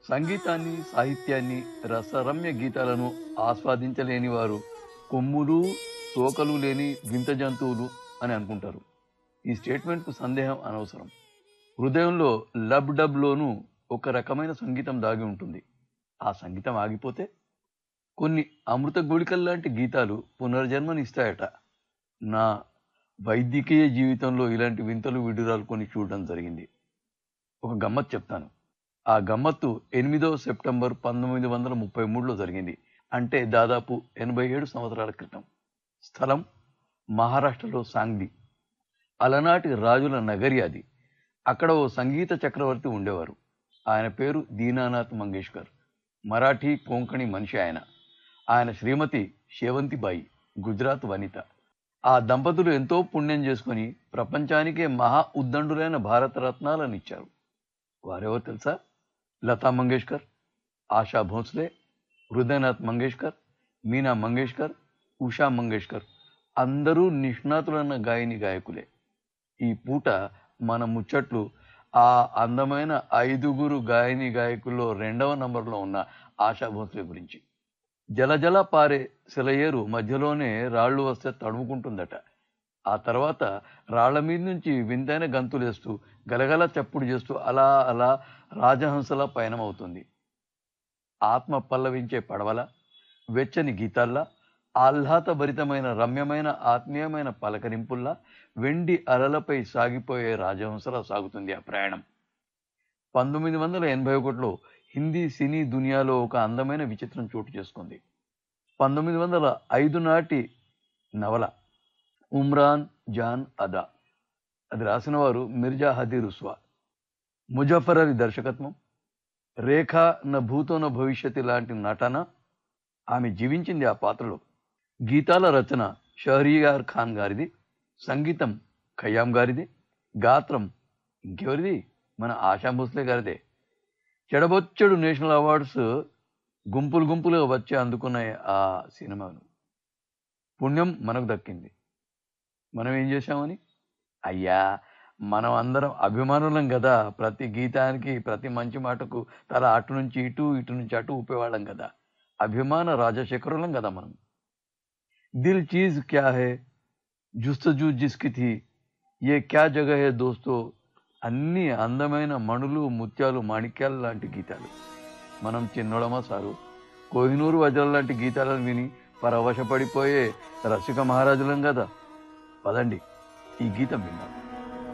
సంగీతాన్ని సాహిత్యాన్ని రసరమ్య గీతాలను ఆస్వాదించలేని వారు కొమ్ములు తోకలు లేని వింత జంతువులు అని అనుకుంటారు ఈ స్టేట్మెంట్కు సందేహం అనవసరం హృదయంలో లబ్ డబ్లోనూ ఒక రకమైన సంగీతం దాగి ఉంటుంది ఆ సంగీతం ఆగిపోతే కొన్ని అమృత గుళికల్లాంటి గీతాలు పునర్జన్మనిస్తాయట నా వైద్యకీయ జీవితంలో ఇలాంటి వింతలు విడురాలు కొన్ని చూడడం జరిగింది ఒక గమ్మత్ చెప్తాను ఆ గమ్మత్తు ఎనిమిదవ సెప్టెంబర్ పంతొమ్మిది వందల ముప్పై మూడులో జరిగింది అంటే దాదాపు ఎనభై ఏడు సంవత్సరాల క్రితం స్థలం మహారాష్ట్రలో సాంగ్లీ అలనాటి రాజుల నగరి అది అక్కడ ఓ సంగీత చక్రవర్తి ఉండేవారు ఆయన పేరు దీనానాథ్ మంగేష్కర్ మరాఠీ కోంకణి మనిషి ఆయన ఆయన శ్రీమతి శేవంతిబాయి గుజరాత్ వనిత ఆ దంపతులు ఎంతో పుణ్యం చేసుకొని ప్రపంచానికే మహా ఉద్దండులైన భారతరత్నాలను ఇచ్చారు వారెవరు తెలుసా లతా మంగేష్కర్ ఆశా భోస్లే హృదయనాథ్ మంగేష్కర్ మీనా మంగేష్కర్ ఉషా మంగేష్కర్ అందరూ నిష్ణాతులైన గాయని గాయకులే ఈ పూట మన ముచ్చట్లు ఆ అందమైన ఐదుగురు గాయని గాయకుల్లో రెండవ నంబర్లో ఉన్న ఆశా భోస్లే గురించి జలజల పారే సెలయేరు మధ్యలోనే రాళ్ళు వస్తే తడుముకుంటుందట ఆ తర్వాత రాళ్ల మీద నుంచి వింతైన గంతులేస్తూ గలగల చప్పుడు చేస్తూ అలా అలా రాజహంసలా పయనమవుతుంది ఆత్మ పల్లవించే పడవల వెచ్చని గీతాల్లా ఆహ్లాదభరితమైన రమ్యమైన ఆత్మీయమైన పలకరింపుల్లా వెండి అలలపై సాగిపోయే రాజహంసలా సాగుతుంది ఆ ప్రయాణం పంతొమ్మిది వందల ఎనభై ఒకటిలో హిందీ సినీ దునియాలో ఒక అందమైన విచిత్రం చోటు చేసుకుంది పంతొమ్మిది వందల ఐదు నాటి నవల ఉమ్రాన్ జాన్ అదా అది రాసిన వారు మిర్జా హదీ రుస్వా ముజఫర్ అలీ దర్శకత్వం రేఖ న భూతో న భవిష్యత్తు లాంటి నటన ఆమె జీవించింది ఆ పాత్రలో గీతాల రచన షహరియార్ ఖాన్ గారిది సంగీతం ఖయ్యాం గారిది గాత్రం ఇంకెవరిది మన ఆశా భోస్లే గారిదే చెడబొచ్చడు నేషనల్ అవార్డ్స్ గుంపులు గుంపులుగా వచ్చి అందుకున్న ఆ సినిమాను పుణ్యం మనకు దక్కింది మనం ఏం చేశామని అయ్యా మనం అందరం అభిమానులం కదా ప్రతి గీతానికి ప్రతి మంచి మాటకు తల అటు నుంచి ఇటు ఇటు నుంచి అటు ఊపేవాళ్ళం కదా అభిమాన రాజశేఖరులం కదా మనం దిల్ చీజ్ క్యా హే జుస్తజు జిస్కి థీ ఏ క్యా జగ హే దోస్తో అన్ని అందమైన మణులు ముత్యాలు మాణిక్యాలు లాంటి గీతాలు మనం చిన్నోడమా సారు కోహినూరు వజ్రాల లాంటి గీతాలను విని పరవశపడిపోయే రసిక మహారాజులం కదా పదండి ఈ గీతం విన్నాం